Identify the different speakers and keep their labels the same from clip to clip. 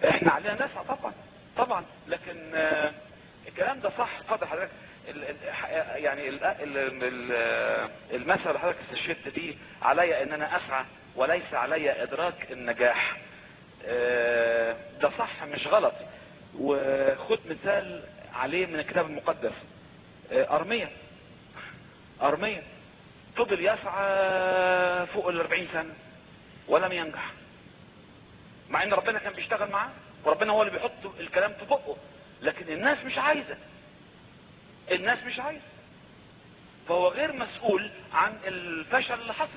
Speaker 1: احنا علينا نسعى طبعا طبعا لكن آه، الكلام ده صح اتفضل حضرتك ال- ال- ح- يعني ال- ال- ال- المثل اللي حضرتك استشهدت بيه علي ان انا اسعى وليس علي ادراك النجاح آه، ده صح مش غلط وخد مثال عليه من الكتاب المقدس آه، ارميا ارميا فضل يسعى فوق ال 40 سنه ولم ينجح مع ان ربنا كان بيشتغل معاه وربنا هو اللي بيحط الكلام في بقه لكن الناس مش عايزه الناس مش عايزه فهو غير مسؤول عن الفشل اللي حصل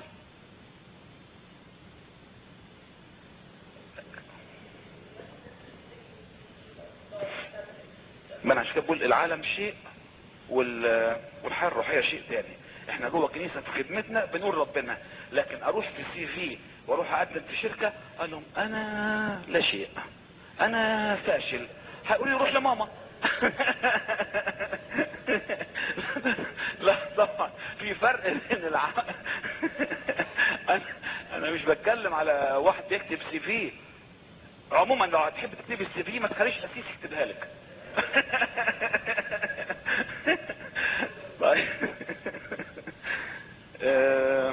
Speaker 1: ما انا عشان كده بقول العالم شيء وال- والحياه الروحيه شيء تاني احنا جوه الكنيسه في خدمتنا بنقول ربنا لكن اروح في السي في واروح اقدم في شركه قال لهم انا لا شيء انا فاشل هيقولوا لي روح لماما لا طبعا في فرق بين الع... انا انا مش بتكلم على واحد بيكتب سي في عموما لو هتحب تكتب السي في ما تخليش اسيس يكتبها لك طيب آه،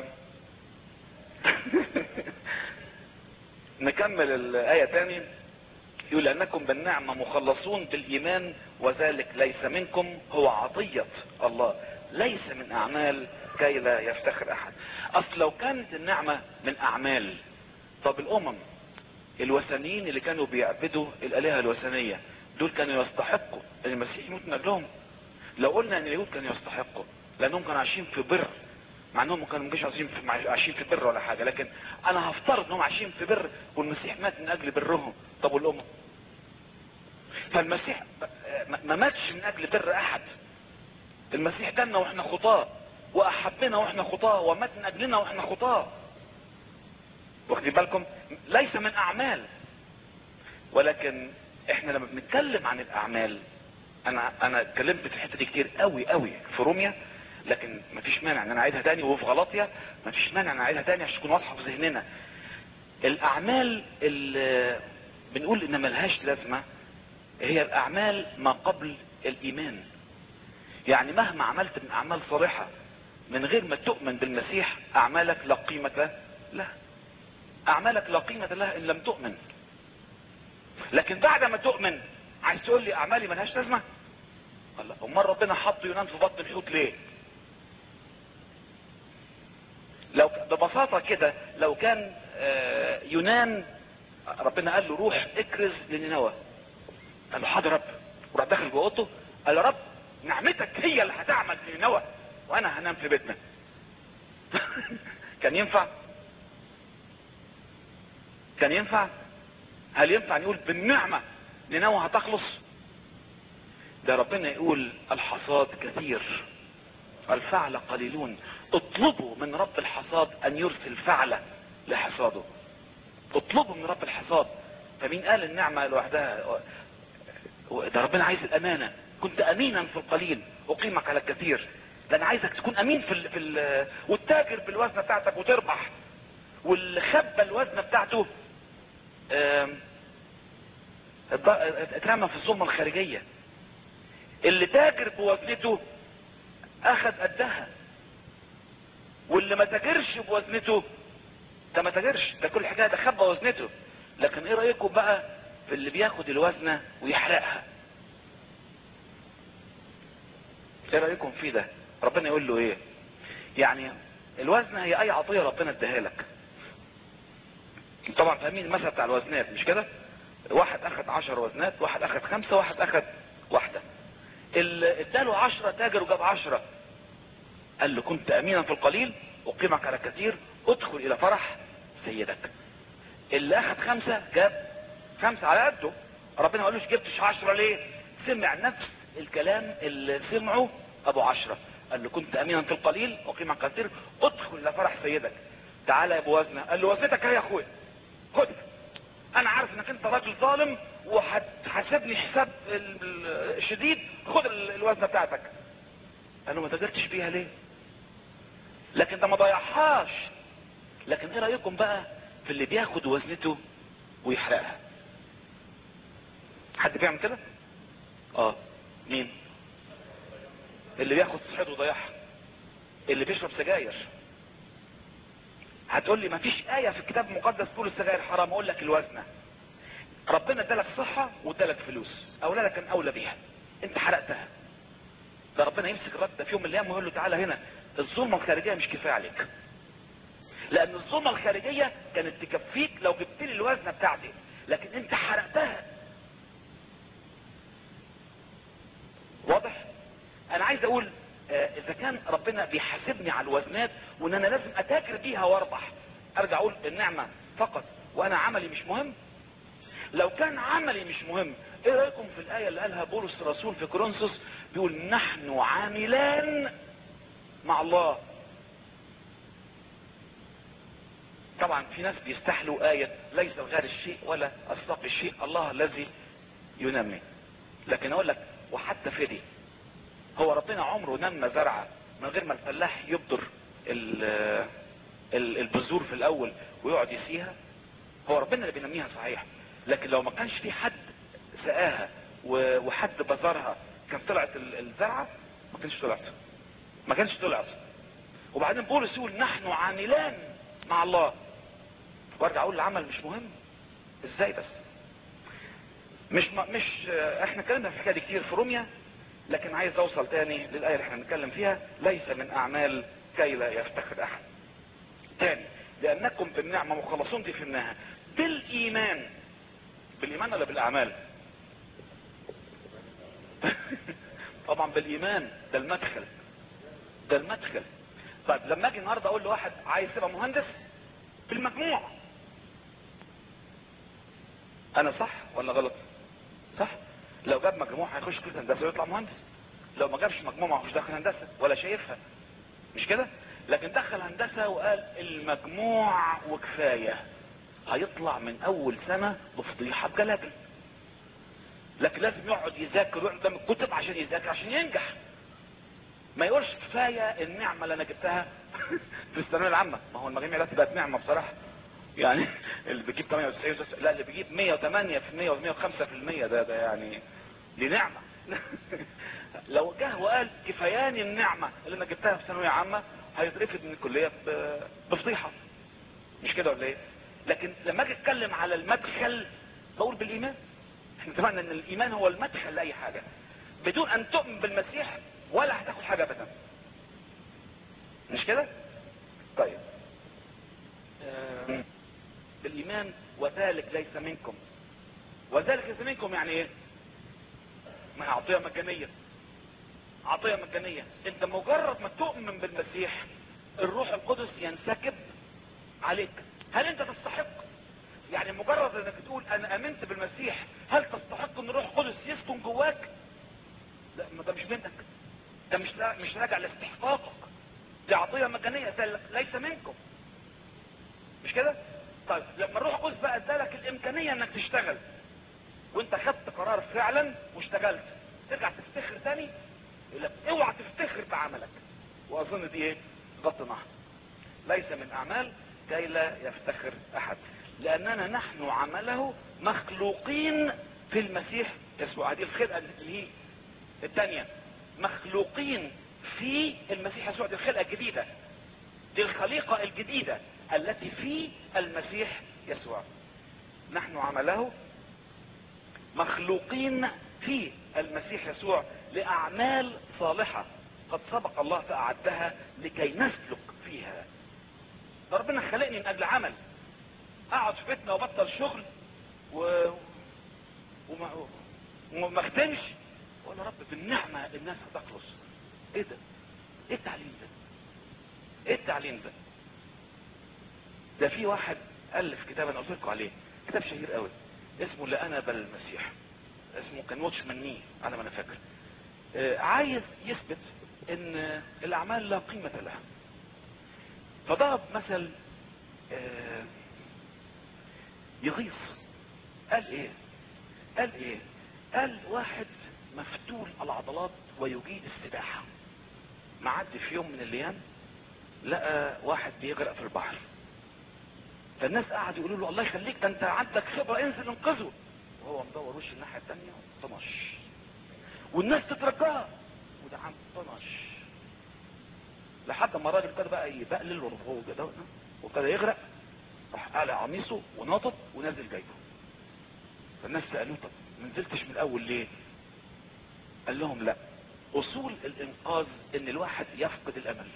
Speaker 1: نكمل الآية تاني يقول أنكم بالنعمة مخلصون بالإيمان وذلك ليس منكم هو عطية الله ليس من أعمال كي لا يفتخر أحد أصل لو كانت النعمة من أعمال طب الأمم الوثنيين اللي كانوا بيعبدوا الآلهة الوثنية دول كانوا يستحقوا ان المسيح يموت من اجلهم لو قلنا ان اليهود كانوا يستحقوا لانهم كانوا عايشين في بر مع انهم كانوا مش عايشين في عايشين في بر ولا حاجه لكن انا هفترض انهم عايشين في بر والمسيح مات من اجل برهم طب والامم فالمسيح ما- ما ماتش من اجل بر احد المسيح جالنا واحنا خطاه واحبنا واحنا خطاه ومات من اجلنا واحنا خطاه واخدين بالكم ليس من اعمال ولكن احنا لما بنتكلم عن الاعمال انا انا اتكلمت في الحته دي كتير قوي قوي في روميا لكن مفيش مانع ان انا اعيدها تاني وفي غلطيا مفيش مانع ان انا اعيدها تاني عشان تكون واضحه في ذهننا الاعمال اللي بنقول ان ملهاش لازمه هي الاعمال ما قبل الايمان يعني مهما عملت من اعمال صالحه من غير ما تؤمن بالمسيح اعمالك لا قيمه لها اعمالك لا قيمه لها ان لم تؤمن لكن بعد ما تؤمن عايز تقول لي اعمالي ملهاش لازمه قال لا امال ربنا حط يونان في بطن الحوت ليه لو ببساطه كده لو كان آه، يونان ربنا قال له روح اكرز لنينوى قال له حاضر يا رب وراح داخل جوه اوضته قال له يا رب نعمتك هي اللي هتعمل في نينوى وانا هنام في بيتنا كان ينفع كان ينفع هل ينفع نقول بالنعمة نينوى هتخلص ده ربنا يقول الحصاد كثير الفعل قليلون اطلبوا من رب الحصاد ان يرسل فعلة لحصاده اطلبوا من رب الحصاد فمين قال النعمة لوحدها ده ربنا عايز الامانة كنت امينا في القليل اقيمك على الكثير ده انا عايزك تكون امين في ال في ال والتاجر بالوزنة بتاعتك وتربح واللي خبى الوزنة بتاعته آم، اتض- اترمى في الظلمة الخارجية اللي تاجر بوزنته اخذ قدها واللي ما تاجرش بوزنته ده ما تاجرش ده كل حكايه ده خبى وزنته لكن ايه رايكم بقى في اللي بياخد الوزنه ويحرقها ايه رايكم في ده ربنا يقول له ايه يعني الوزنه هي اي عطيه ربنا اداها لك طبعا فاهمين المثل بتاع الوزنات مش كده واحد اخذ عشر وزنات واحد اخذ خمسة واحد اخذ واحدة اللي اداله عشرة تاجر وجاب عشرة قال له كنت امينا في القليل اقيمك على كثير ادخل الى فرح سيدك اللي اخذ خمسة جاب خمسة على قده ربنا ما قالوش جبتش عشرة ليه سمع نفس الكلام اللي سمعه ابو عشرة قال له كنت امينا في القليل اقيمك على كثير ادخل الى فرح سيدك تعالى يا ابو وزنه قال له وزنتك اهي يا اخويا خد انا عارف انك انت راجل ظالم وهتحاسبني حساب ال- ال- شديد خد ال- الوزنه بتاعتك قال له ما تاجرتش بيها ليه لكن ده ما ضيعهاش لكن ايه رايكم بقى في اللي بياخد وزنته ويحرقها حد بيعمل كده اه مين اللي بياخد صحته ويضيعها اللي بيشرب سجاير هتقول لي مفيش آية في الكتاب المقدس تقول السجاير حرام اقول لك الوزنة ربنا ادالك صحة وادالك فلوس اولادك كان اولى بيها انت حرقتها ده ربنا يمسك الرد ده في يوم من الايام ويقول له تعالى هنا الظلمة الخارجية مش كفاية عليك لان الظلمة الخارجية كانت تكفيك لو جبت لي الوزنة بتاعتي لكن انت حرقتها واضح انا عايز اقول آه، اذا كان ربنا بيحاسبني على الوزنات وان انا لازم اتاجر بيها واربح ارجع اقول النعمة فقط وانا عملي مش مهم لو كان عملي مش مهم ايه رايكم في الايه اللي قالها بولس الرسول في كورنثوس بيقول نحن عاملان مع الله طبعا في ناس بيستحلوا آية ليس غير الشيء ولا أصدق الشيء الله الذي ينمي لكن أقول لك وحتى في دي هو ربنا عمره نمى زرعة من غير ما الفلاح يبذر ال- ال- البذور في الأول ويقعد يسيها هو ربنا اللي بينميها صحيح لكن لو ما كانش في حد سقاها و- وحد بذرها كان طلعت ال- الزرعة ما كانش طلعت ما كانش طلعت وبعدين بولس يقول نحن عاملان مع الله وارجع اقول العمل مش مهم ازاي بس مش ما مش آه، احنا اتكلمنا في الحكايه دي كتير في روميا لكن عايز اوصل تاني للايه اللي احنا بنتكلم فيها ليس من اعمال كي لا يفتخر احد تاني لانكم بالنعمه مخلصون دي فهمناها بالايمان بالايمان ولا بالاعمال طبعا بالايمان ده المدخل ده المدخل طيب لما اجي النهارده اقول لواحد عايز تبقى مهندس بالمجموع انا صح ولا غلط صح لو جاب مجموع هيخش كليه هندسه ويطلع مهندس لو ما جابش مجموع ما هوش داخل هندسه ولا شايفها مش كده لكن دخل هندسه وقال المجموع وكفايه هيطلع من اول سنه بفضيحه بجلاجل لكن لازم يقعد يذاكر ويقعد قدام الكتب عشان يذاكر عشان ينجح ما يقولش كفايه النعمه اللي انا جبتها في الثانويه العامه ما هو المجاميع دلوقتي بقت نعمه بصراحه يعني اللي بيجيب 98 وتسعين- لا اللي بيجيب 108 في 100 و105 في المية ده ده يعني دي نعمه لو جه وقال كفاياني النعمه اللي انا جبتها في ثانويه عامه هيترفد من الكليه ب- بفضيحه مش كده ولا ايه لكن لما اجي اتكلم على المدخل بقول بالايمان احنا اتفقنا ان الايمان هو المدخل لاي حاجه بدون ان تؤمن بالمسيح ولا هتاخد حاجه ابدا مش كده طيب آه، بالايمان وذلك ليس منكم وذلك ليس منكم يعني ايه ما هي عطيه مجانيه عطيه مجانيه انت مجرد ما تؤمن بالمسيح الروح القدس ينسكب عليك هل انت تستحق يعني مجرد انك تقول انا امنت بالمسيح هل تستحق ان الروح القدس يسكن جواك لا ما ده مش منك ده مش مش راجع لاستحقاقك دي عطيه مجانيه ده ليس منكم مش كده طيب لما الروح القدس بقى ادالك الامكانيه انك تشتغل وانت خدت قرار فعلا واشتغلت ترجع تفتخر تاني يقول لك اوعى تفتخر بعملك واظن دي ايه غط نهر ليس من اعمال كي لا يفتخر احد لاننا نحن عمله مخلوقين في المسيح يسوع هذه الخلقه اللي هي الثانيه مخلوقين في المسيح يسوع دي الخلقه الجديده دي الخليقه الجديده التي في المسيح يسوع نحن عمله مخلوقين في المسيح يسوع لاعمال صالحه قد سبق الله فاعدها لكي نسلك فيها ده ربنا خلقني من اجل عمل اقعد في بيتنا وبطل شغل و... وما وما اختمش ولا رب بالنعمه الناس هتخلص ايه ده ايه التعليم ده ايه التعليم ده ده في واحد الف كتاب انا قلت لكم عليه كتاب شهير قوي اسمه لا انا بل المسيح اسمه كان واتش مني على ما انا فاكر آه، عايز يثبت ان الاعمال لا قيمه لها فضرب مثل آه، يغيظ قال ايه قال ايه قال واحد مفتول العضلات ويجيد السباحة معدي في يوم من الايام لقى واحد بيغرق في البحر فالناس قعدوا يقولوا له الله يخليك ده انت عندك خبرة انزل انقذه وهو مدور وش الناحيه الثانيه طنش والناس تترجاه وده عم طنش لحد ما الراجل ابتدى بقى يبقلل وهو كده وابتدى يغرق راح قالع قميصه وناطط ونازل جايبه فالناس سالوه طب ما نزلتش من الاول ليه قال لهم لا اصول الانقاذ ان الواحد يفقد الامل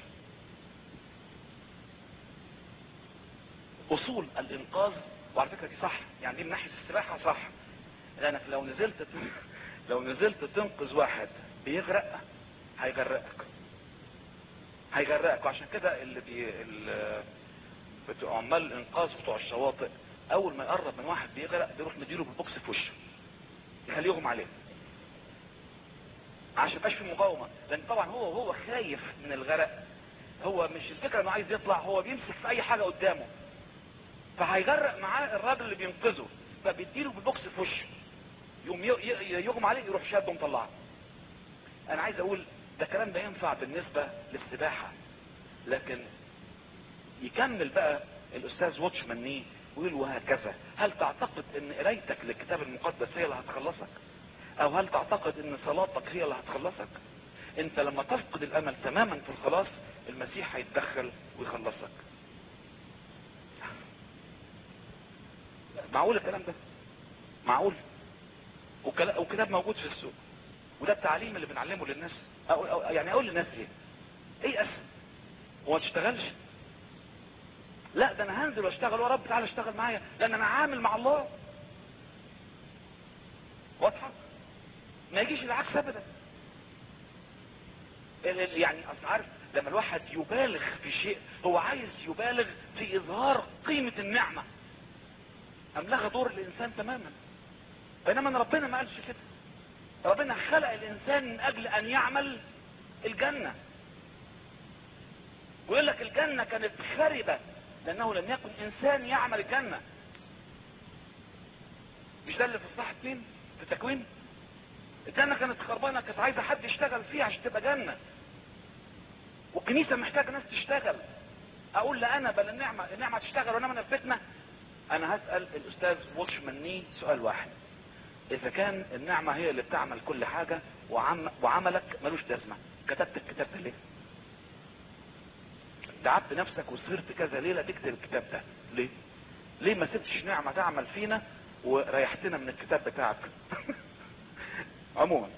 Speaker 1: اصول الانقاذ وعلى فكره دي صح يعني دي من ناحيه السباحه صح لانك لو نزلت لو نزلت تنقذ واحد بيغرق هيغرقك هيغرقك وعشان كده اللي بي ال- بتوع عمال الانقاذ بتوع الشواطئ اول ما يقرب من واحد بيغرق بيروح مديله بالبوكس في وشه يخليه يغمى عليه عشان ميبقاش في مقاومه لان طبعا هو هو خايف من الغرق هو مش الفكره انه عايز يطلع هو بيمسك في اي حاجه قدامه فهيغرق معاه الراجل اللي بينقذه فبيديله بالبوكس في وشه يقوم ي- ي- يغمى عليه يروح شاده ومطلعه انا عايز اقول ده الكلام ده ينفع بالنسبه للسباحه لكن يكمل بقى الاستاذ واتشمان نيه ويقول وهكذا هل تعتقد ان قرايتك للكتاب المقدس هي اللي هتخلصك او هل تعتقد ان صلاتك هي اللي هتخلصك انت لما تفقد الامل تماما في الخلاص المسيح هيتدخل ويخلصك معقول الكلام ده معقول وكلا- وكتاب موجود في السوق وده التعليم اللي بنعلمه للناس أو أو يعني اقول للناس ايه ايه اسم هو ما تشتغلش لا ده انا هنزل واشتغل يا رب تعالى اشتغل معايا لان انا عامل مع الله واضحه ما يجيش العكس ابدا ال- ال- يعني اصل عارف لما الواحد يبالغ في شيء هو عايز يبالغ في اظهار قيمه النعمه املغ دور الانسان تماما بينما إن ربنا ما قالش كده ربنا خلق الانسان من اجل ان يعمل الجنه ويقول لك الجنه كانت خربه لانه لم يكن انسان يعمل الجنه مش ده اللي في الصح اتنين في التكوين الجنه كانت خربانه كانت عايزه حد يشتغل فيها عشان تبقى جنه والكنيسه محتاجه ناس تشتغل اقول لا انا بل النعمه النعمه تشتغل وانا من الفتنه انا هسال الاستاذ واتشمان ني سؤال واحد اذا كان النعمه هي اللي بتعمل كل حاجه وعم وعملك ملوش لازمه كتبت الكتاب ده ليه تعبت نفسك وسهرت كذا ليله تكتب الكتاب ده ليه ليه ما سبتش نعمه تعمل فينا وريحتنا من الكتاب بتاعك عموما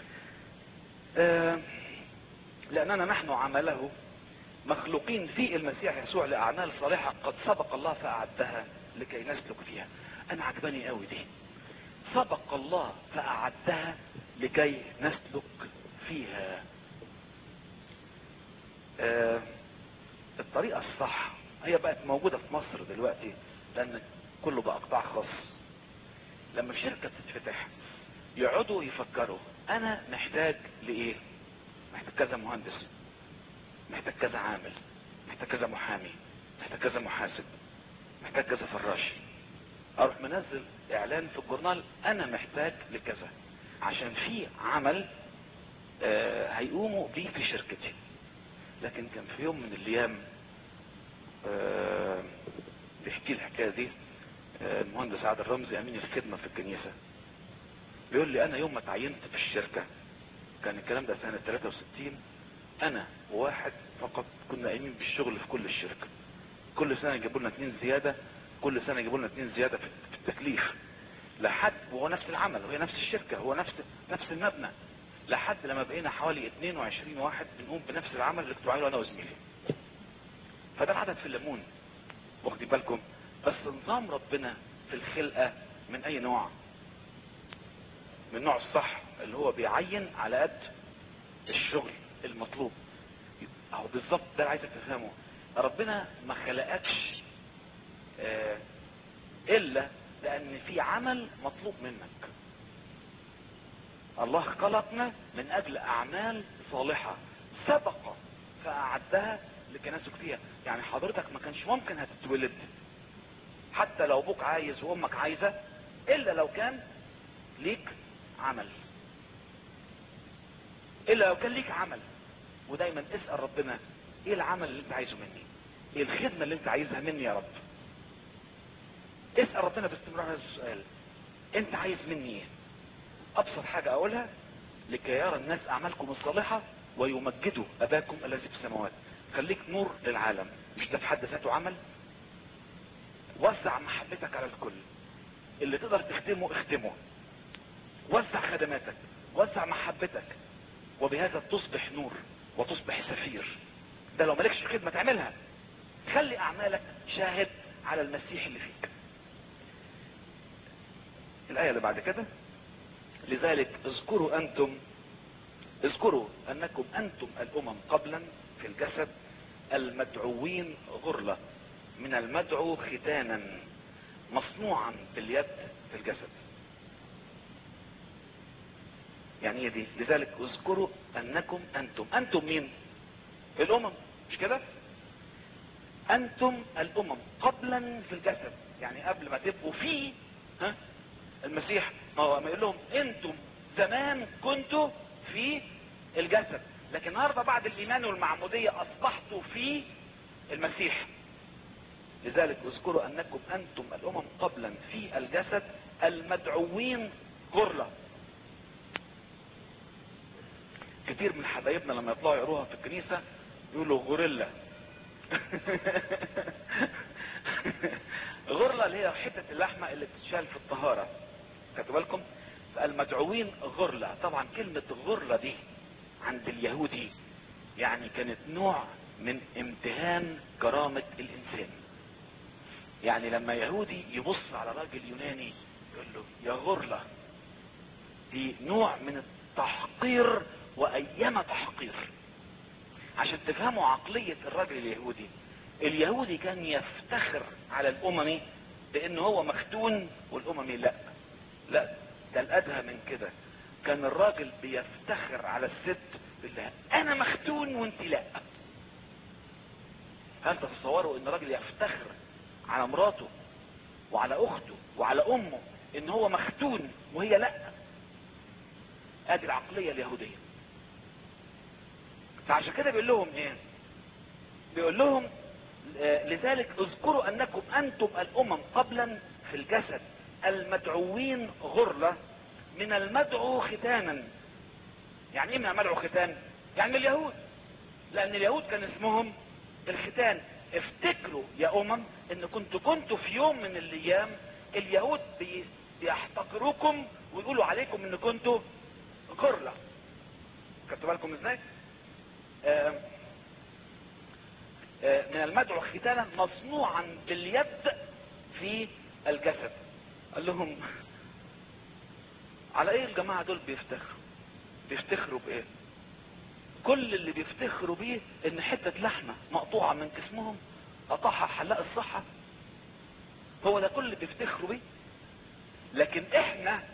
Speaker 1: آه لاننا نحن عمله مخلوقين في المسيح يسوع لاعمال صالحه قد سبق الله فاعدها لكي نسلك فيها انا عجباني قوي دي سبق الله فاعدها لكي نسلك فيها آه الطريقه الصح هي بقت موجوده في مصر دلوقتي لان كله بقى قطاع خاص لما شركه تتفتح يقعدوا يفكروا انا محتاج لايه محتاج كذا مهندس محتاج كذا عامل محتاج كذا محامي محتاج كذا محاسب محتاج كذا فراش اروح منزل اعلان في الجورنال انا محتاج لكذا عشان في عمل آه هيقوموا بيه في شركتي لكن كان في يوم من الايام آه بيحكي الحكايه دي آه المهندس عادل رمزي امين الخدمه في الكنيسه بيقول لي انا يوم ما تعينت في الشركه كان الكلام ده سنه 63 انا وواحد فقط كنا قايمين بالشغل في كل الشركه كل سنه يجيبوا لنا اثنين زياده كل سنه يجيبوا لنا اثنين زياده في في التكليف لحد وهو نفس العمل وهي نفس الشركه هو نفس نفس المبنى لحد لما بقينا حوالي 22 واحد بنقوم بنفس العمل اللي كنت بعمله انا وزميلي فده العدد في الليمون واخدين بالكم بس نظام ربنا في الخلقه من اي نوع من النوع الصح اللي هو بيعين على قد الشغل المطلوب اهو بالظبط ده اللي عايزك تفهمه ربنا ما خلقكش آه الا لان في عمل مطلوب منك الله خلقنا من اجل اعمال صالحة سبق فاعدها لكي نسلك فيها يعني حضرتك ما كانش ممكن هتتولد حتى لو ابوك عايز وامك عايزة الا لو كان ليك عمل الا لو كان ليك عمل ودايما اسأل ربنا ايه العمل اللي انت عايزه مني ايه الخدمة اللي انت عايزها مني يا رب اسأل ربنا باستمرار هذا السؤال انت عايز مني ايه ابسط حاجة اقولها لكي يرى الناس اعمالكم الصالحة ويمجدوا اباكم الذي في السماوات خليك نور للعالم مش ده في حد ذاته عمل وزع محبتك على الكل اللي تقدر تخدمه اخدمه وزع خدماتك وزع محبتك وبهذا تصبح نور وتصبح سفير ده لو مالكش خدمة تعملها خلي اعمالك شاهد على المسيح اللي فيك الآية اللي بعد كده لذلك اذكروا أنتم اذكروا أنكم أنتم الأمم قبلا في الجسد المدعوين غرلة من المدعو ختانا مصنوعا باليد في الجسد يعني ايه دي لذلك اذكروا انكم انتم انتم مين الامم مش كده انتم الامم قبلا في الجسد يعني قبل ما تبقوا فيه ها المسيح ما هو ما يقول لهم انتم زمان كنتوا في الجسد لكن النهارده بعد الايمان والمعموديه اصبحتوا في المسيح لذلك اذكروا انكم انتم الامم قبلا في الجسد المدعوين غرله كتير من حبايبنا لما يطلعوا يقروها في الكنيسه يقولوا غوريلا غرلة اللي هي حتة اللحمة اللي بتتشال في الطهارة خدوا بالكم المدعوين غرلة طبعا كلمة غرلة دي عند اليهودي يعني كانت نوع من امتهان كرامة الانسان يعني لما يهودي يبص على راجل يوناني يقول له يا غرلة دي نوع من التحقير وايما تحقير عشان تفهموا عقلية الراجل اليهودي اليهودي كان يفتخر على الاممي بان هو مختون والاممي لا لا ده الادهى من كده كان الراجل بيفتخر على الست بالله انا مختون وانت لا هل تتصوروا ان راجل يفتخر على مراته وعلى اخته وعلى امه ان هو مختون وهي لا ادي العقلية اليهودية فعشان كده بيقول لهم ايه بيقول لهم لذلك اذكروا انكم انتم الامم قبلا في الجسد المدعوين غرلة من المدعو ختانا يعني ايه من المدعو ختان يعني من اليهود لان اليهود كان اسمهم الختان افتكروا يا امم ان كنتوا كنتوا في يوم من الايام اليهود بي بيحتقروكم ويقولوا عليكم ان كنتوا غرلة خدتوا بالكم ازاي آه آه من المدعو ختانا مصنوعا باليد في الجسد قال لهم على ايه الجماعة دول بيفتخروا بيفتخروا بايه كل اللي بيفتخروا بيه ان حتة لحمة مقطوعة من جسمهم قطعها حلاق الصحة هو ده كل اللي بيفتخروا بيه لكن احنا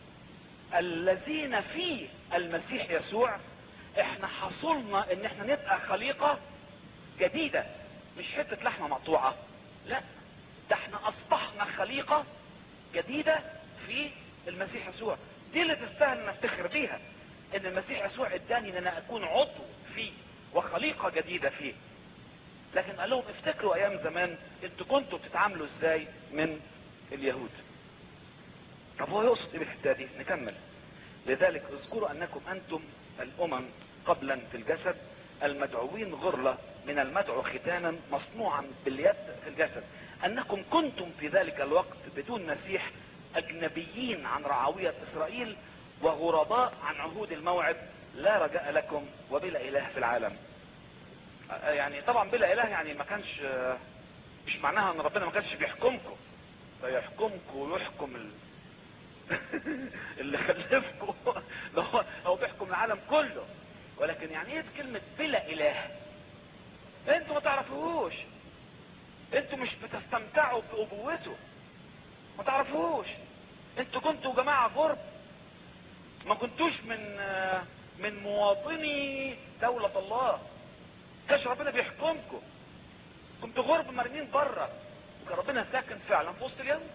Speaker 1: الذين في المسيح يسوع احنا حصلنا ان احنا نبقى خليقة جديدة مش حتة لحمة مقطوعة لا ده احنا اصبحنا خليقة جديدة في المسيح يسوع دي اللي تستاهل نفتخر بيها ان المسيح يسوع اداني ان انا اكون عضو فيه وخليقة جديدة فيه لكن قال لهم افتكروا ايام زمان انتوا كنتوا بتتعاملوا ازاي من اليهود طب هو يقصد ايه بالحته دي نكمل لذلك اذكروا انكم انتم الامم قبلا في الجسد المدعوين غرلة من المدعو ختانا مصنوعا باليد في الجسد انكم كنتم في ذلك الوقت بدون مسيح اجنبيين عن رعوية اسرائيل وغرباء عن عهود الموعد لا رجاء لكم وبلا اله في العالم يعني طبعا بلا اله يعني ما كانش مش معناها ان ربنا ما كانش بيحكمكم فيحكمكم ويحكم ال... اللي خلفكم هو هو بيحكم العالم كله ولكن يعني ايه كلمة بلا اله انتوا ما تعرفوهوش انتوا مش بتستمتعوا بابوته ما تعرفوهوش انتوا كنتوا جماعة غرب ما كنتوش من من مواطني دولة الله كاش ربنا بيحكمكم كنتوا غرب مرمين بره وكان ربنا ساكن فعلا في وسط اليهود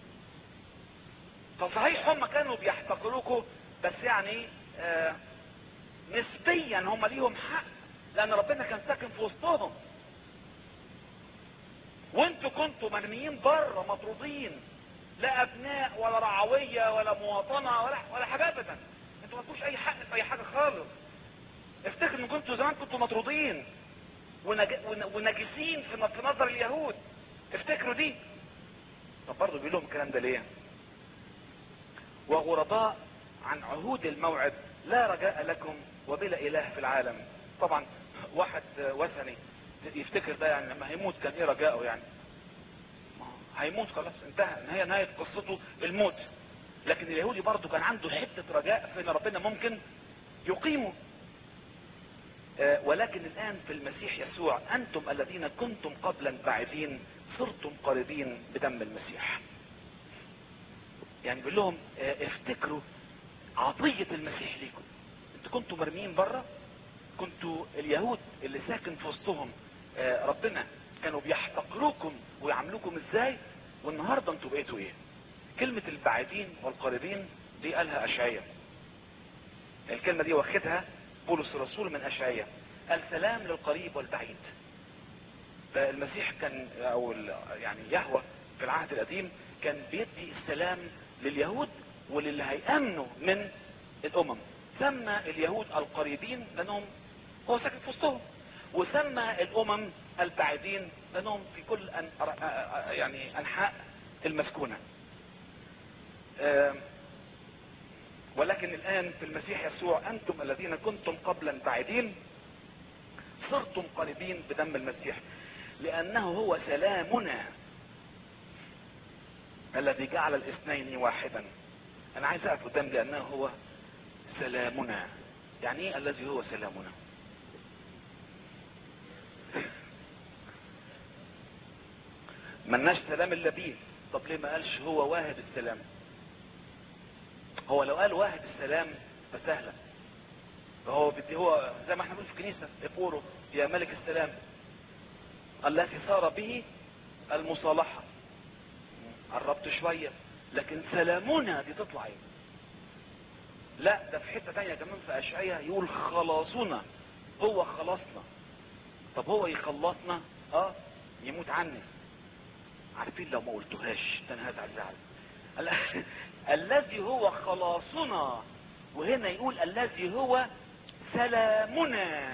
Speaker 1: فصحيح هم كانوا بيحتقروكم بس يعني آه نسبيا هم ليهم حق لان ربنا كان ساكن في وسطهم وانتوا كنتوا مرميين بره مطرودين لا ابناء ولا رعوية ولا مواطنة ولا ولا حاجة ابدا انتوا ما تكونش اي حق في اي حاجة خالص افتكر ان كنتوا زمان كنتوا مطرودين ونج... ون- ونجسين في ن- في نظر اليهود افتكروا دي طب برضه بيقول لهم الكلام ده ليه وغرباء عن عهود الموعد لا رجاء لكم وبلا اله في العالم طبعا واحد وثني يفتكر ده يعني لما هيموت كان ايه رجاءه يعني ما هو هيموت خلاص انتهى ان هي نهاية قصته الموت لكن اليهودي برضه كان عنده حتة رجاء في ان ربنا ممكن يقيمه آه، ولكن الآن في المسيح يسوع أنتم الذين كنتم قبلا بعيدين صرتم قريبين بدم المسيح يعني بيقول لهم آه، افتكروا عطية المسيح ليكم انتوا كنتوا مرميين بره كنتوا اليهود اللي ساكن في وسطهم آه، ربنا كانوا بيحتقروكم ويعاملوكم ازاي والنهارده انتوا بقيتوا ايه كلمة البعيدين والقريبين دي قالها اشعياء الكلمة دي واخدها بولس الرسول من اشعياء السلام للقريب والبعيد فالمسيح كان او ال- يعني يهوى في العهد القديم كان بيدي السلام لليهود وللي هيأمنوا من الامم سمى اليهود القريبين لانهم هو ساكن في وسطهم وسمى الامم البعيدين لانهم في كل أن يعني انحاء المسكونه آم، ولكن الآن في المسيح يسوع أنتم الذين كنتم قبلا بعيدين صرتم قريبين بدم المسيح لأنه هو سلامنا الذي جعل الاثنين واحدا أنا عايز أقف قدام لأنه هو سلامنا يعني إيه الذي هو سلامنا ملناش سلام إلا بيه طب ليه ما قالش هو واهب السلام هو لو قال واحد السلام فسهلة فهو بدي هو زي ما احنا بنقول في الكنيسة يقولوا يا ملك السلام الذي صار به المصالحة قربت شوية لكن سلامنا دي تطلع ايه لا ده في حتة تانية كمان في اشعية يقول خلاصنا هو خلاصنا طب هو يخلصنا اه يموت عني عارفين لو ما قلتوهاش ده انا هزعل زعل ال- الذي هو خلاصنا وهنا يقول الذي هو سلامنا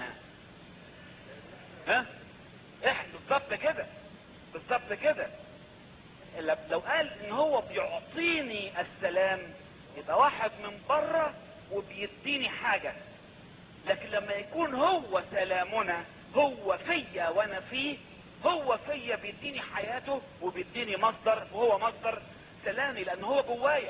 Speaker 1: ها احنا بالظبط كده بالظبط كده ل- لو قال ان هو بيعطيني السلام يبقى واحد من بره وبيديني حاجة لكن لما يكون هو سلامنا هو فيا وانا فيه هو فيا بيديني حياته وبيديني مصدر وهو مصدر سلامي لان هو جوايا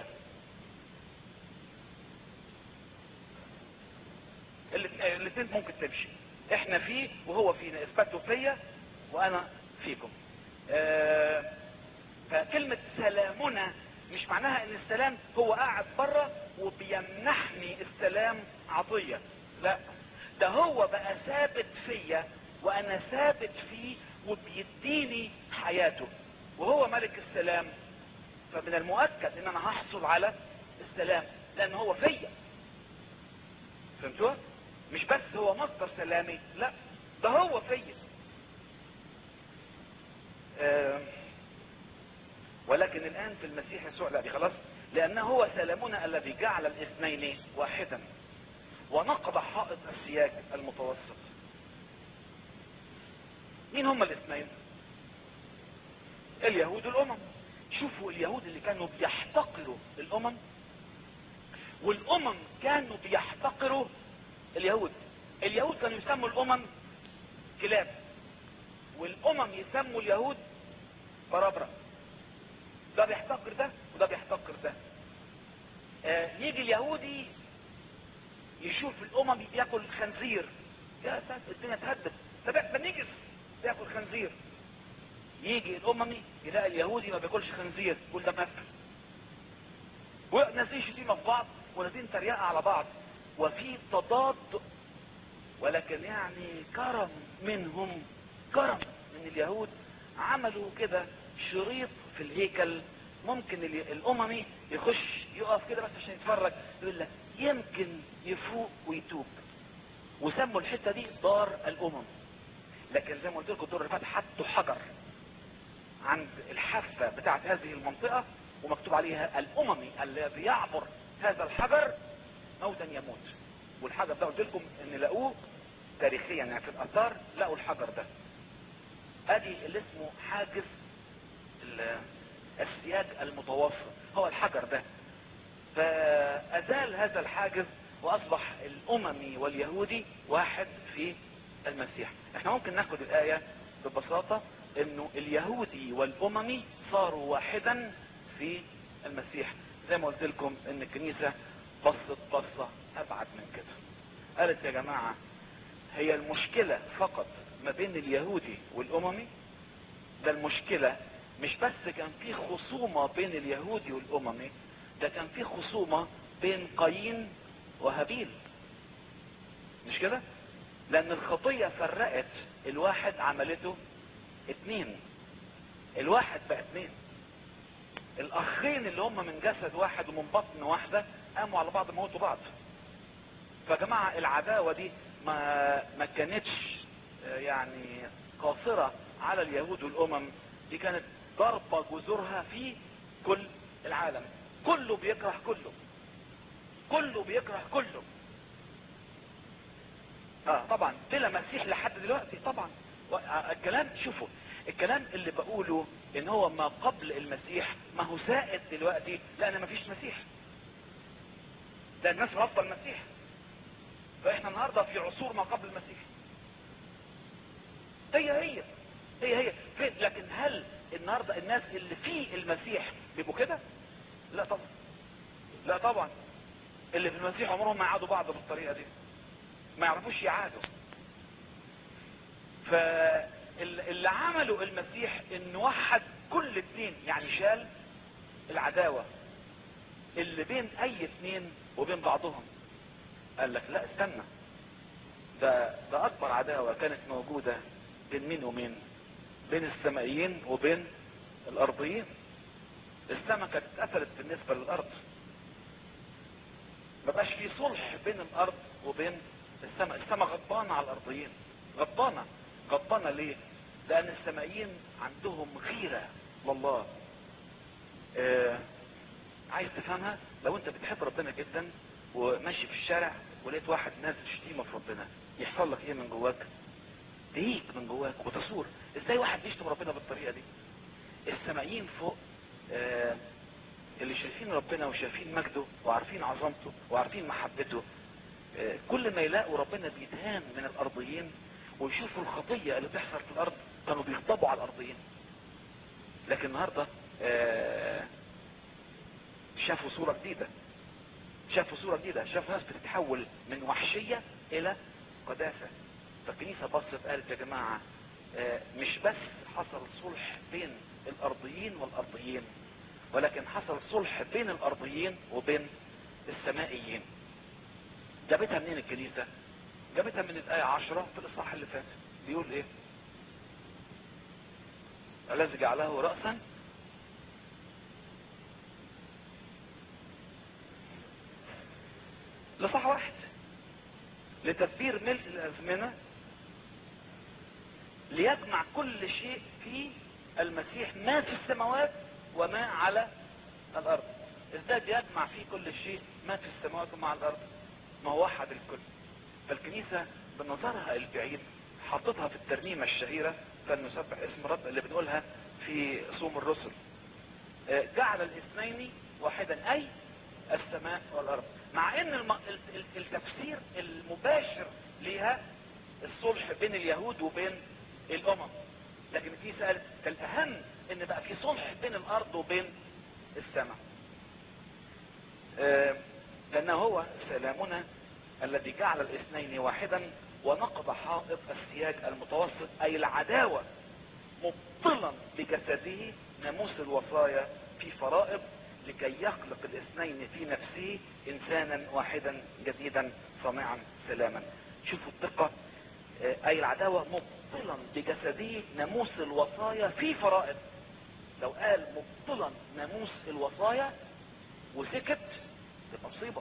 Speaker 1: الاثنين ممكن تمشي احنا فيه وهو فينا اثباته فيا وانا فيكم آه فكلمة سلامنا مش معناها ان السلام هو قاعد بره وبيمنحني السلام عطية لا ده هو بقى ثابت فيا وانا ثابت فيه وبيديني حياته وهو ملك السلام فمن المؤكد ان انا هحصل على السلام لان هو فيا فهمتوا مش بس هو مصدر سلامي لا ده هو فيا آه ولكن الان في المسيح يسوع لا دي خلاص لانه هو سلامنا الذي جعل الاثنين واحدا ونقض حائط السياج المتوسط مين هم الاثنين اليهود والامم شوفوا اليهود اللي كانوا بيحتقروا الامم والامم كانوا بيحتقروا اليهود اليهود كانوا يسموا الامم كلاب والامم يسموا اليهود برابرة ده بيحتقر ده وده بيحتقر ده آه يجي اليهودي يشوف الامم بياكل خنزير يا ساتر الدنيا تهدد ده ده نجس بياكل خنزير يجي الاممي يلاقي اليهودي ما بياكلش خنزير يقول ده مأكل ونازلين شتيمه في بعض ونازلين تريقه على بعض وفي تضاد ولكن يعني كرم منهم كرم من اليهود عملوا كده شريط في الهيكل ممكن الاممي يخش يقف كده بس عشان يتفرج يقول لك يمكن يفوق ويتوب وسموا الحته دي دار الامم لكن زي ما قلت لكم الدور اللي فات حطوا حجر عند الحافه بتاعت هذه المنطقه ومكتوب عليها الاممي الذي يعبر هذا الحجر موتا يموت والحجر ده قلت لكم ان لقوه تاريخيا يعني في الاثار لقوا الحجر ده ادي اللي اسمه حاجز ال- السياج المتوسط هو الحجر ده فازال هذا الحاجز واصبح الاممي واليهودي واحد في المسيح احنا ممكن ناخد الايه ببساطه انه اليهودي والاممي صاروا واحدا في المسيح زي ما قلت لكم ان الكنيسه بصت بصه ابعد من كده قالت يا جماعه هي المشكله فقط ما بين اليهودي والاممي ده المشكله مش بس كان في خصومه بين اليهودي والاممي ده كان في خصومه بين قايين وهابيل مش كده لان الخطيه فرقت الواحد عملته اتنين الواحد بقى اتنين الاخين اللي هم من جسد واحد ومن بطن واحده قاموا على بعض موتوا بعض فجماعة العداوة دي ما ما كانتش آه، يعني قاصرة على اليهود والامم دي كانت ضربة جذورها في كل العالم كله بيكره كله كله بيكره كله اه طبعا بلا مسيح لحد دلوقتي طبعا و- آه، الكلام شوفوا الكلام اللي بقوله ان هو ما قبل المسيح ما هو زائد دلوقتي لان ما فيش مسيح ده الناس رافضه المسيح فاحنا النهارده في عصور ما قبل المسيح هي هي هي هي فين لكن هل النهارده الناس اللي في المسيح بيبقوا كده لا طبعا لا طبعا اللي في المسيح عمرهم ما يعادوا بعض بالطريقه دي ما يعرفوش يعادوا فاللي عمله المسيح انه وحد كل اتنين يعني شال العداوه اللي بين اي اتنين وبين بعضهم قال لك لا استنى ده ده اكبر عداوه كانت موجوده بين مين ومين بين السمائيين وبين الارضيين السماء كانت اتقفلت بالنسبه للارض ما بقاش في صلح بين الارض وبين السماء السماء غضبانه على الارضيين غضبانه غضبانه ليه لان السمائيين عندهم غيره لله آه عايز تفهمها لو انت بتحب ربنا جدا وماشي في الشارع ولقيت واحد نازل شتيمه في ربنا يحصل لك ايه من جواك تهيك من جواك وتصور ازاي واحد بيشتم ربنا بالطريقه دي السمائيين فوق آه اللي شايفين ربنا وشايفين مجده وعارفين عظمته وعارفين محبته آه كل ما يلاقوا ربنا بيتهان من الارضيين ويشوفوا الخطيه اللي بتحصل في الارض كانوا بيغضبوا على الارضيين لكن النهارده آه شافوا صورة جديدة شافوا صورة جديدة شافوا ناس بتتحول من وحشية الى قداسة فالكنيسة بصت قالت يا جماعة آه، مش بس حصل صلح بين الارضيين والارضيين ولكن حصل صلح بين الارضيين وبين السمائيين جابتها منين الكنيسة جابتها من الآية عشرة في الإصحاح اللي فات بيقول إيه الذي جعله رأسا لصح واحد لتدبير ملء الأزمنة ليجمع كل شيء في المسيح ما في السماوات وما على الأرض ازاي بيجمع فيه كل شيء ما في السماوات وما على الأرض ما هو وحد الكل فالكنيسة بنظرها البعيد حطتها في الترنيمة الشهيرة فلنسبح اسم رب اللي بنقولها في صوم الرسل آه، جعل الاثنين واحدا اي السماء والارض مع ان الم... ال- ال- التفسير المباشر ليها الصلح بين اليهود وبين الامم لكن في سأل الاهم ان بقى في صلح بين الارض وبين السماء آه، لانه هو سلامنا الذي جعل الاثنين واحدا ونقض حائط السياج المتوسط اي العداوة مبطلا بجسده ناموس الوصايا في فرائض لكي يخلق الاثنين في نفسه انسانا واحدا جديدا صانعا سلاما شوفوا الدقة آه، اي العداوة مبطلا بجسده ناموس الوصايا في فرائض لو قال مبطلا ناموس الوصايا وسكت تبقى مصيبة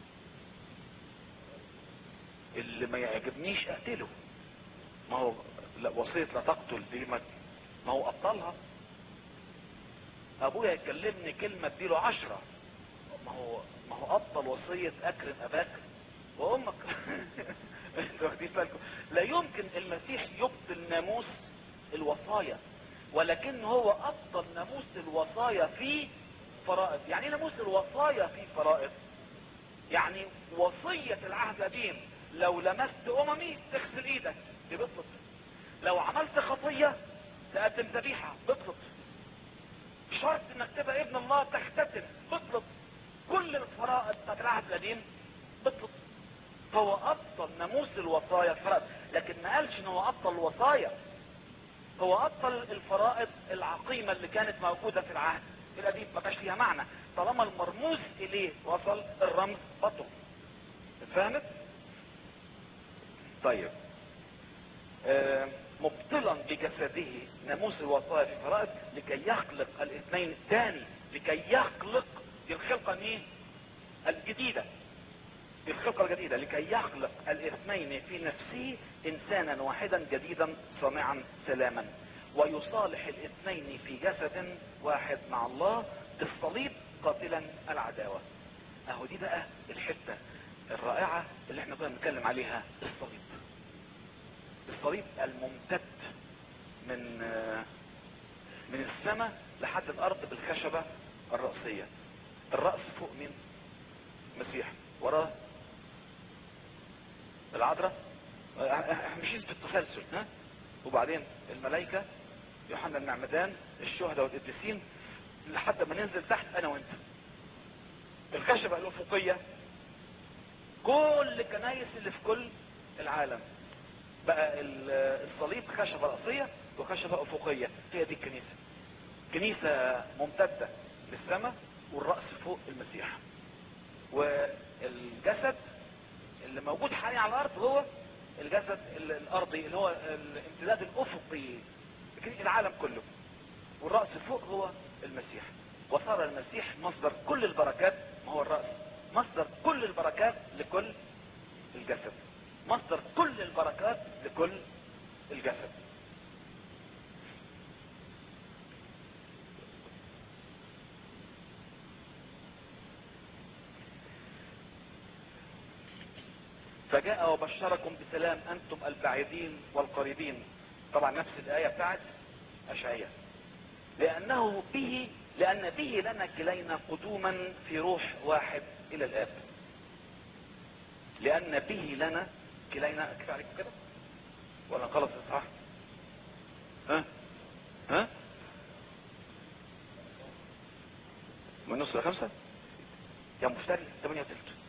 Speaker 1: اللي ما يعجبنيش اقتله ما هو لا وصية لا تقتل دي ما, ما هو ابطلها ابويا يكلمني كلمة اديله عشرة ما هو ما هو ابطل وصية اكرم اباك وامك انتوا واخدين بالكم لا يمكن المسيح يبطل ناموس الوصايا ولكن هو ابطل ناموس الوصايا في فرائض يعني ايه ناموس الوصايا في فرائض يعني وصية العهد القديم لو لمست اممي تغسل ايدك دي بطلت لو عملت خطية تقدم ذبيحة بطلت شرط انك تبقى ابن الله تختتم بطلت كل الفرائض بتاعت العهد القديم بطلت فهو ابطل ناموس الوصايا الفرائض لكن ما قالش ان هو ابطل الوصايا هو ابطل الفرائض العقيمة اللي كانت موجودة في العهد القديم ما بقاش ليها معنى طالما المرموز اليه وصل الرمز بطل اتفهمت طيب آه مبطلا بجسده ناموس الوصايا في فرائض لكي يخلق الاثنين الثاني لكي يخلق دي الخلقة ايه الجديدة دي الخلقة الجديدة لكي يخلق الاثنين في نفسه انسانا واحدا جديدا صانعا سلاما ويصالح الاثنين في جسد واحد مع الله بالصليب قاتلا العداوة اهو دي بقى الحتة الرائعة اللي احنا كنا بنتكلم عليها الصليب الصليب الممتد من من السماء لحد الارض بالخشبة الرأسية الرأس فوق مين مسيح وراه العذراء مشيت في التسلسل ها وبعدين الملائكة يوحنا المعمدان الشهداء والقديسين لحد ما ننزل تحت انا وانت الخشبة الافقية كل الكنايس اللي في كل العالم بقى الصليب خشبة رأسية وخشبة افقية هي دي الكنيسة كنيسة ممتدة للسماء والرأس فوق المسيح والجسد اللي موجود حاليا على الارض هو الجسد الارضي اللي هو الامتداد الافقي العالم كله والرأس فوق هو المسيح وصار المسيح مصدر كل البركات ما هو الرأس مصدر كل البركات لكل الجسد مصدر كل البركات لكل الجسد فجاء وبشركم بسلام انتم البعيدين والقريبين طبعا نفس الاية بتاعت اشعياء لانه به لان به لنا كلينا قدوما في روح واحد الى الاب لان به لنا كلينا كفايه عليكم كده ولا خلص صح ها ها من نص لخمسة يا مفتري 8 وتلت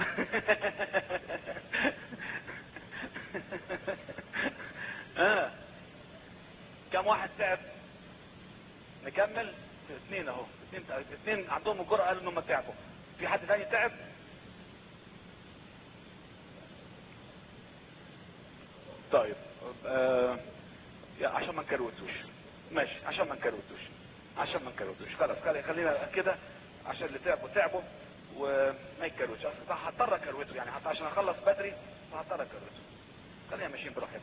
Speaker 1: اه كم واحد تعب نكمل اثنين اهو اثنين اثنين عندهم الجرأة قالوا انهم تعبوا في حد ثاني تعب طيب آه عشان ما نكروتوش ماشي عشان ما نكروتوش عشان ما نكروتوش خلاص خلينا كده عشان اللي تعبوا تعبوا وما يكروتش اصل هضطر اكروته يعني حتى عشان اخلص بدري فهضطر اكروته خلينا ماشيين براحتنا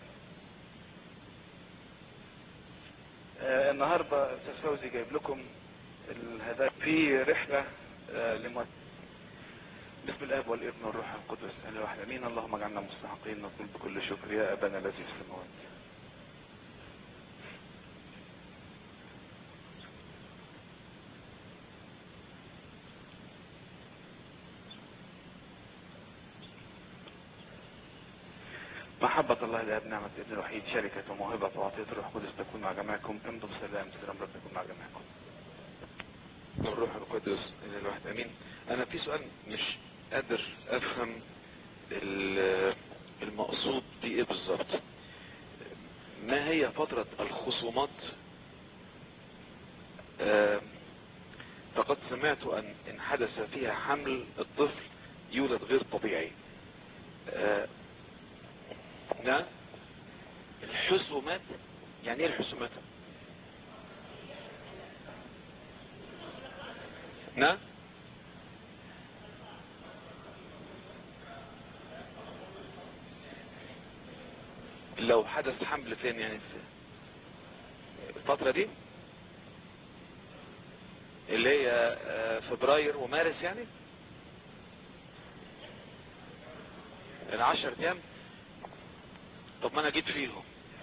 Speaker 1: آه النهارده استاذ فوزي جايب لكم الهدايا في رحله آه لمت بسم الاب والابن والروح القدس اله واحد امين اللهم اجعلنا مستحقين نقول بكل شكر يا ابانا الذي في السماوات محبة الله الآب نعمة ابن الوحيد شركة وموهبة وعطية الروح القدس تكون مع جميعكم امضوا بسلام سلام رب يكون مع جميعكم
Speaker 2: الروح القدس إلى الواحد أمين أنا في سؤال مش قادر أفهم المقصود بإيه بالظبط ما هي فترة الخصومات آه فقد سمعت أن إن حدث فيها حمل الطفل يولد غير طبيعي آه نعم الحسومات يعني ايه الحسومات نعم لو حدث حمل فين يعني في الفترة دي اللي هي آه، فبراير ومارس يعني العشر ايام طب ما انا جيت فيهم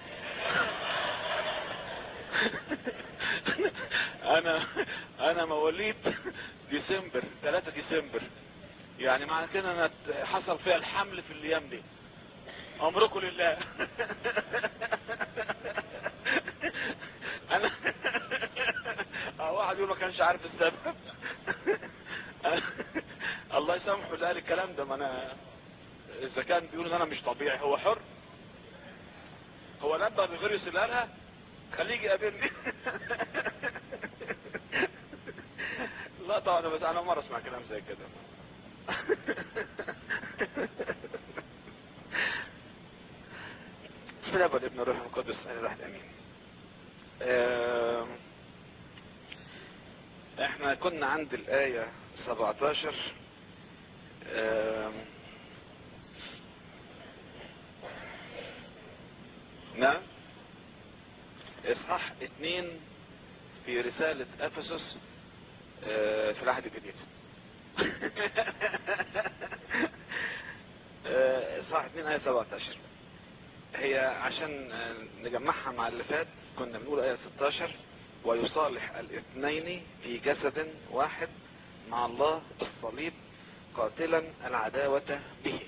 Speaker 2: انا انا مواليد ديسمبر 3 ديسمبر يعني معنى كده انا حصل فيها الحمل في الايام دي امركم لله انا اه واحد يقول ما كانش عارف السبب الله يسامحه اللي قال الكلام ده ما انا اذا كان بيقول ان انا مش طبيعي هو حر هو نبه بغيريوس اللي قالها خليه يجي يقابلني لا طبعا بس انا مره اسمع كلام زي كده بسم الله والابن الروح القدس انا الواحد امين آم، احنا كنا عند الايه 17 آم، نعم اصحاح اتنين في رسالة افسس آه، في العهد الجديد آه، اصحاح اتنين ايه 17 هي عشان آه، نجمعها مع اللي فات كنا بنقول ايه 16 ويصالح الاثنين في جسد واحد مع الله بالصليب قاتلا العداوة به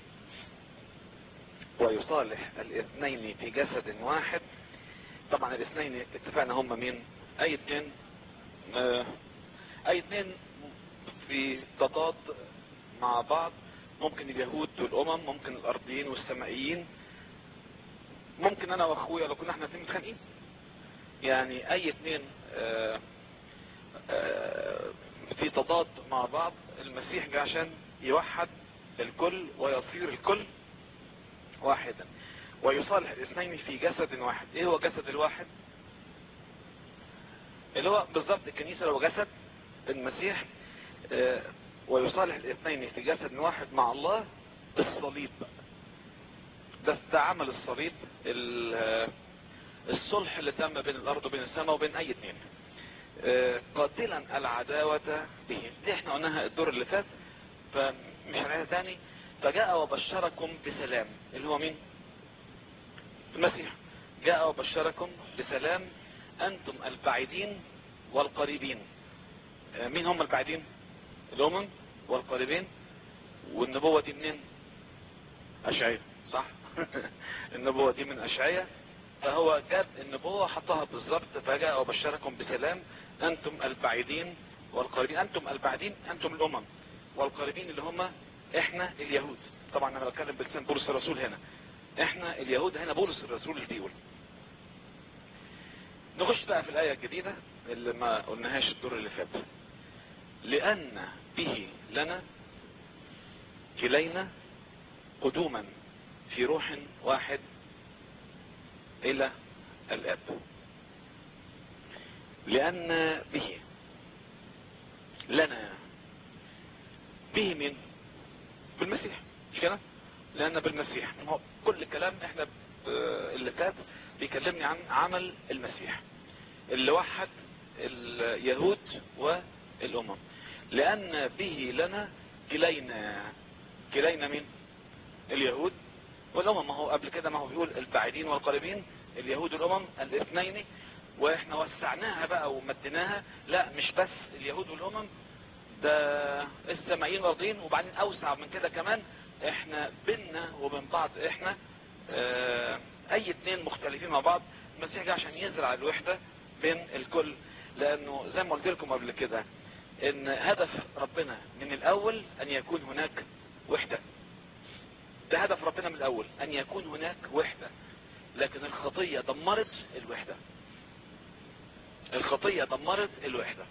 Speaker 2: ويصالح الاثنين في جسد واحد طبعا الاثنين اتفقنا هم مين اي اثنين آه، اي اثنين في تضاد مع بعض ممكن اليهود والامم ممكن الارضيين والسمائيين ممكن انا واخويا لو كنا احنا اثنين متخانقين يعني اي اثنين آه، آه، في تضاد مع بعض المسيح جه عشان يوحد الكل ويصير الكل واحدا ويصالح الاثنين في جسد واحد ايه هو جسد الواحد اللي هو بالضبط الكنيسة لو جسد المسيح آه، ويصالح الاثنين في جسد واحد مع الله بالصليب ده ده عمل الصليب ال- آه، الصلح اللي تم بين الارض وبين السماء وبين اي اثنين آه، قاتلا العداوة به دي احنا قلناها الدور اللي فات فمش هنعيدها تاني فجاء وبشركم بسلام اللي هو مين المسيح جاء وبشركم بسلام انتم البعيدين والقريبين آه، مين هم البعيدين الامم والقريبين والنبوة دي منين اشعية صح النبوة دي من اشعية فهو جاب النبوة حطها بالظبط فجاء وبشركم بسلام انتم البعيدين والقريبين انتم البعيدين انتم الامم والقريبين اللي هم احنا اليهود طبعا انا بتكلم بلسان بولس الرسول هنا احنا اليهود هنا بولس الرسول اللي بيقول نخش بقى في الايه الجديده اللي ما قلناهاش الدور اللي فات لان به لنا كلينا قدوما في روح واحد الى الاب لان به لنا به من بالمسيح مش كده لان بالمسيح هو كل كلام احنا ب- اللي فات بيكلمني عن عمل المسيح اللي وحد اليهود والامم لان به لنا كلينا كلينا مين اليهود والامم ما هو قبل كده ما هو بيقول البعيدين والقريبين اليهود والامم الاثنين واحنا وسعناها بقى ومديناها لا مش بس اليهود والامم ده السمائيين والارضيين وبعدين اوسع من كده كمان احنا بينا وبين بعض احنا اه اي اتنين مختلفين مع بعض المسيح جه عشان يزرع الوحدة بين الكل لانه زي ما قلت لكم قبل كده ان هدف ربنا من الاول ان يكون هناك وحدة ده هدف ربنا من الاول ان يكون هناك وحدة لكن الخطية دمرت الوحدة الخطية دمرت الوحدة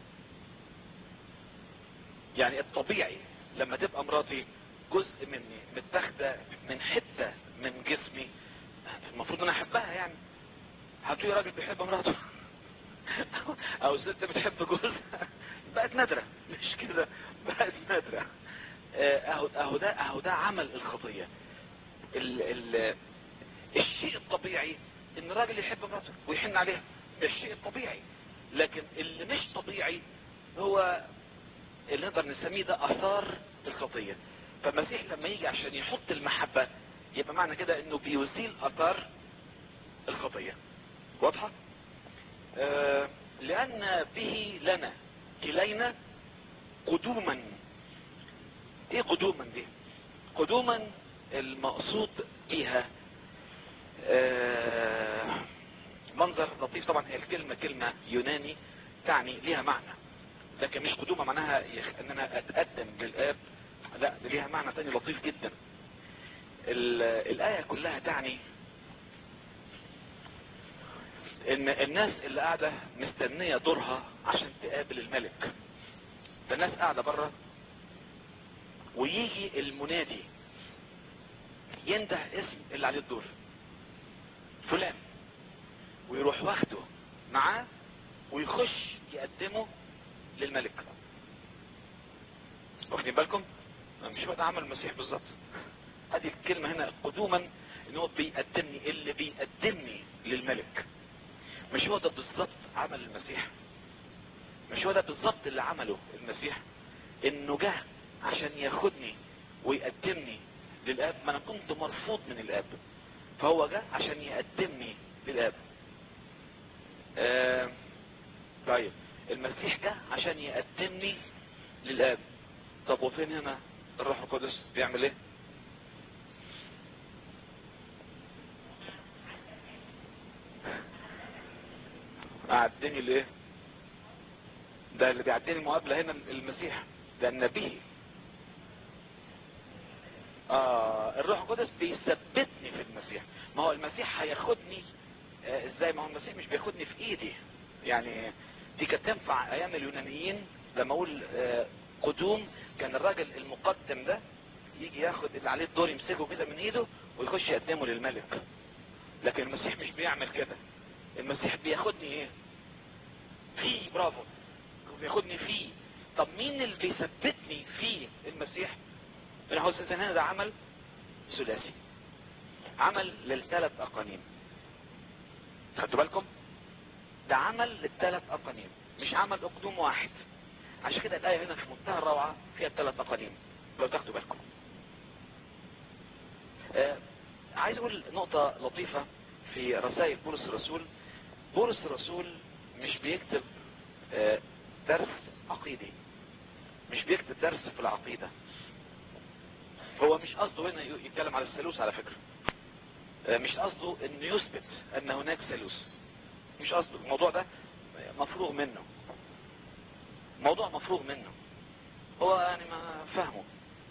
Speaker 2: يعني الطبيعي لما تبقى مراتي جزء مني متاخده من حته من جسمي المفروض ان انا احبها يعني هتقولي راجل بيحب مراته او ست بتحب جوزها بقت نادره مش كده بقت نادره آه، اهو اهو ده اهو ده عمل الخطيه ال ال الشيء الطبيعي ان الراجل يحب مراته ويحن عليها ده الشيء الطبيعي لكن اللي مش طبيعي هو اللي نقدر نسميه ده اثار الخطيه فالمسيح لما يجي عشان يحط المحبه يبقى معنى كده انه بيزيل اثار الخطيه واضحه آه لان به لنا كلينا قدوما ايه قدوما دي قدوما المقصود بيها آه منظر لطيف طبعا هي الكلمة كلمة يوناني تعني ليها معنى لكن مش قدومة معناها يخ- ان انا اتقدم للاب لا دي ليها معنى تاني لطيف جدا ال- الآية كلها تعني ان الناس اللي قاعدة مستنية دورها عشان تقابل الملك فالناس قاعدة بره ويجي المنادي ينده اسم اللي عليه الدور فلان ويروح واخده معاه ويخش يقدمه للملك واخدين بالكم مش هو ده عمل المسيح بالظبط ادي الكلمة هنا قدوما ان هو بيقدمني اللي بيقدمني للملك مش هو ده بالظبط عمل المسيح مش هو ده بالظبط اللي عمله المسيح انه جه عشان ياخدني ويقدمني للاب ما انا كنت مرفوض من الاب فهو جه عشان يقدمني للاب آه طيب المسيح جه عشان يقدمني للاب طب وفين هنا الروح القدس بيعمل ايه قعدني ليه ده اللي بيعدني المقابلة هنا المسيح ده النبي آه الروح القدس بيثبتني في المسيح ما هو المسيح هياخدني آه ازاي ما هو المسيح مش بياخدني في ايدي يعني دي كانت تنفع ايام اليونانيين لما اقول آه قدوم كان الراجل المقدم ده يجي ياخد اللي عليه الدور يمسكه كده من ايده ويخش يقدمه للملك لكن المسيح مش بيعمل كده المسيح بياخدني ايه فيه برافو بياخدني فيه طب مين اللي بيثبتني في المسيح الحوز هنا ده عمل ثلاثي عمل للثلاث اقانيم خدتوا بالكم ده عمل للثلاث اقانيم مش عمل اقدوم واحد عشان كده الايه هنا في منتهى الروعه فيها الثلاث اقانيم لو تاخدوا بالكم آه عايز اقول نقطه لطيفه في رسائل بولس الرسول بولس الرسول مش بيكتب آه درس عقيدي مش بيكتب درس في العقيدة هو مش قصده هنا يتكلم على الثالوث على فكرة آه مش قصده انه يثبت ان هناك ثالوث مش قصده الموضوع ده مفروغ منه موضوع مفروغ منه هو يعني ما فهمه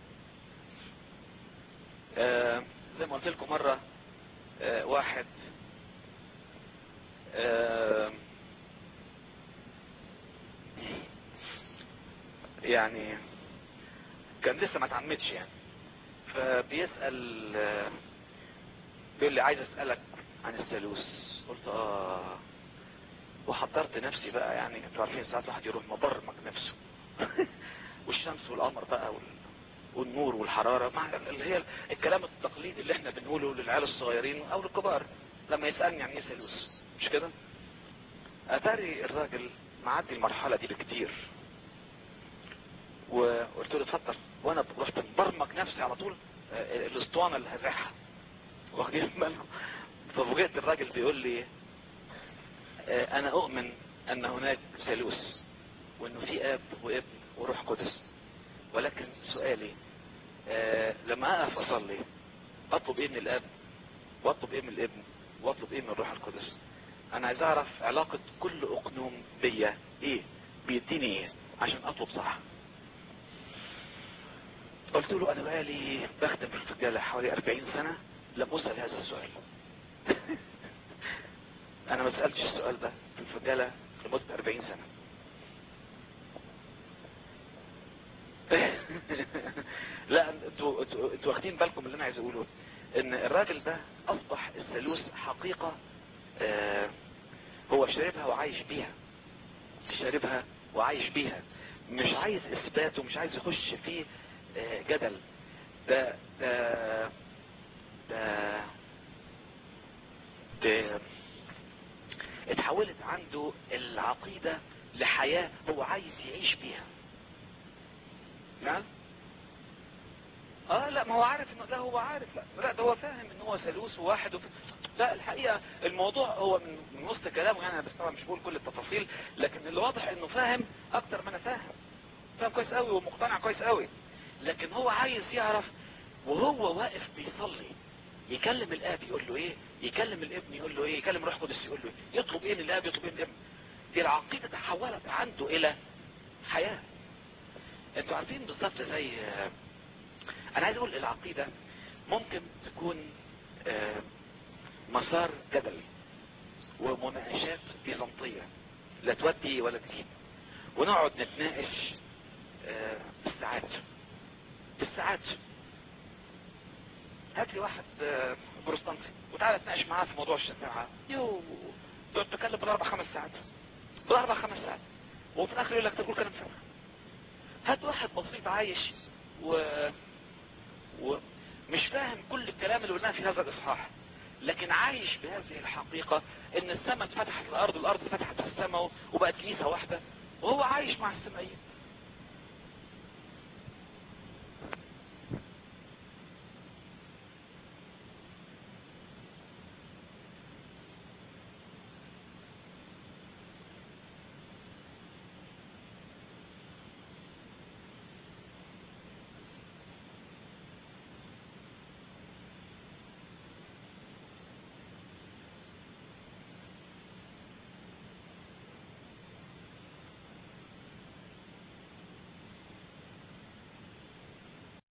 Speaker 2: آه زي ما قلت لكم مرة آه واحد آه يعني كان لسه ما اتعمدش يعني فبيسأل آه بيقول لي عايز اسألك عن الثالوث قلت اه وحضرت نفسي بقى يعني انتوا عارفين ساعات الواحد يروح مبرمج نفسه والشمس والقمر بقى وال... والنور والحرارة مع اللي هي الكلام التقليدي اللي احنا بنقوله للعيال الصغيرين او للكبار لما يسألني عن ايه ثالوث مش كده اتاري الراجل معدي المرحلة دي بكتير وقلت له اتفضل وانا رحت مبرمج نفسي على طول اه الاسطوانة اللي هزعها واخدين بالهم ففوجئت الراجل بيقول لي اه انا اؤمن ان هناك ثالوث وانه في اب وابن وروح قدس ولكن سؤالي اه لما اقف اصلي اطلب ايه من الاب واطلب ايه من الابن واطلب ايه من الروح القدس انا عايز اعرف علاقة كل اقنوم بيا ايه بيديني ايه عشان اطلب صح قلت له انا بقالي بخدم في الفجالة حوالي 40 سنة لم اسأل هذا السؤال انا ما سألتش السؤال ده في الفجالة لمدة 40 سنة لا انتوا انتوا انتوا واخدين بالكم اللي انا عايز اقوله ان الراجل ده اصبح الثالوث حقيقة آه هو شاربها وعايش بيها شاربها وعايش بيها مش عايز اثبات ومش عايز يخش في آه جدل ده ده ده ده اتحولت عنده العقيدة لحياة هو عايز يعيش بيها نعم اه لا ما هو عارف انه لا هو عارف لا لا ده هو فاهم ان هو ثالوث وواحد وف... لا الحقيقة الموضوع هو من, من وسط كلامه يعني انا بس طبعا مش بقول كل التفاصيل لكن اللي واضح انه فاهم اكتر ما انا فاهم فاهم كويس قوي ومقتنع كويس قوي لكن هو عايز يعرف وهو واقف بيصلي يكلم الاب يقول له ايه يكلم الابن يقول له ايه يكلم روح قدس يقول له ايه يطلب ايه من الاب يطلب ايه من الابن دي العقيدة تحولت عنده الى حياة انتوا عارفين بالظبط زي انا عايز اقول العقيدة ممكن تكون مسار جدلي ومناقشات بيزنطية لا تودي ولا تجيب ونقعد نتناقش بالساعات بالساعات هات لي واحد بروستانتي وتعالى اتناقش معاه في موضوع الشفاعة يو تقعد تتكلم بالاربع خمس ساعات بالاربع خمس ساعات وفي الاخر يقول لك تقول كلام فارغ هات واحد بسيط عايش و... ومش فاهم كل الكلام اللي قلناه في هذا الاصحاح لكن عايش بهذه الحقيقة ان السماء اتفتحت الارض والارض اتفتحت في السماء وبقت كنيسة واحدة وهو عايش مع السمائيين